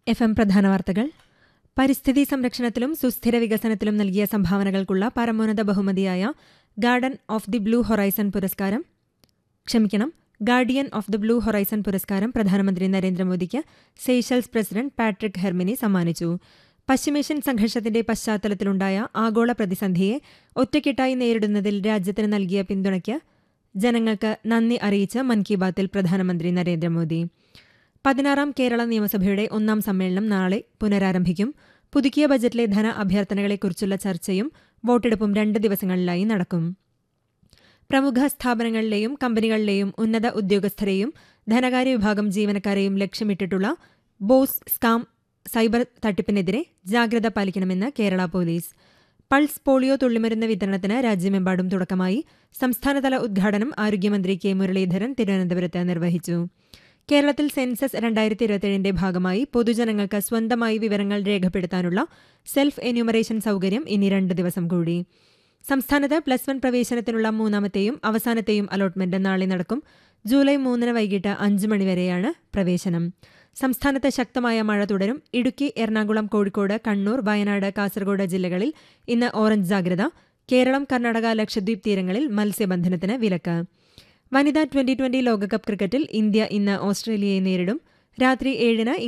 F M പ്രധാന വാർത്തകൾ പരിസ്ഥിതി സംരക്ഷണത്തിലും സുസ്ഥിര വികസനത്തിലും നൽകിയ സംഭാവനകൾക്കുള്ള പരമോന്നത ബഹുമതിയായ garden of the blue horizon പുരസ്കാരം ക്ഷമിക്കണം guardian of the blue horizon പുരസ്കാരം പ്രധാനമന്ത്രി നരേന്ദ്രമോദിക്ക് സേഷൽസ് പ്രസിഡന്റ് പാട്രിക് ഹെർമിനി സമ്മാനിച്ചു പശ്ചിമേഷ്യൻ സംഘർഷത്തിന്റെ പശ്ചാത്തലത്തിലുണ്ടായ ആഗോള പ്രതിസന്ധിയെ ഒറ്റക്കെട്ടായി നേരിടുന്നതിൽ രാജ്യത്തിന് നൽകിയ പിന്തുണയ്ക്ക് ജനങ്ങൾക്ക് നന്ദി അറിയിച്ച് മൻ കി ബാത്തിൽ പ്രധാനമന്ത്രി നരേന്ദ്രമോദി പതിനാറാം കേരള നിയമസഭയുടെ ഒന്നാം സമ്മേളനം നാളെ പുനരാരംഭിക്കും പുതുക്കിയ ബജറ്റിലെ ധന അഭ്യർത്ഥനകളെക്കുറിച്ചുള്ള ചർച്ചയും വോട്ടെടുപ്പും രണ്ട് ദിവസങ്ങളിലായി നടക്കും പ്രമുഖ സ്ഥാപനങ്ങളിലെയും കമ്പനികളിലെയും ഉന്നത ഉദ്യോഗസ്ഥരെയും ധനകാര്യ വിഭാഗം ജീവനക്കാരെയും ലക്ഷ്യമിട്ടിട്ടുള്ള ബോസ് സ്കാം സൈബർ തട്ടിപ്പിനെതിരെ ജാഗ്രത പാലിക്കണമെന്ന് കേരള പോലീസ് പൾസ് പോളിയോ തുള്ളിമരുന്ന് വിതരണത്തിന് രാജ്യമെമ്പാടും തുടക്കമായി സംസ്ഥാനതല ഉദ്ഘാടനം ആരോഗ്യമന്ത്രി കെ മുരളീധരൻ തിരുവനന്തപുരത്ത് നിർവഹിച്ചു കേരളത്തിൽ സെൻസസ് രണ്ടായിരത്തി ഇരുപത്തിയേഴിന്റെ ഭാഗമായി പൊതുജനങ്ങൾക്ക് സ്വന്തമായി വിവരങ്ങൾ രേഖപ്പെടുത്താനുള്ള സെൽഫ് എന്യൂമറേഷൻ സൗകര്യം ഇനി രണ്ട് ദിവസം കൂടി സംസ്ഥാനത്ത് പ്ലസ് വൺ പ്രവേശനത്തിനുള്ള മൂന്നാമത്തെയും അവസാനത്തെയും അലോട്ട്മെന്റ് നാളെ നടക്കും ജൂലൈ മൂന്നിന് വൈകിട്ട് അഞ്ച് മണിവരെയാണ് പ്രവേശനം സംസ്ഥാനത്ത് ശക്തമായ മഴ തുടരും ഇടുക്കി എറണാകുളം കോഴിക്കോട് കണ്ണൂർ വയനാട് കാസർഗോഡ് ജില്ലകളിൽ ഇന്ന് ഓറഞ്ച് ജാഗ്രത കേരളം കർണാടക ലക്ഷദ്വീപ് തീരങ്ങളിൽ മത്സ്യബന്ധനത്തിന് വിലക്ക് വനിതാ ട്വന്റി ട്വന്റി ലോകകപ്പ് ക്രിക്കറ്റിൽ ഇന്ത്യ ഇന്ന് ഓസ്ട്രേലിയയെ നേരിടും രാത്രി ഏഴിന്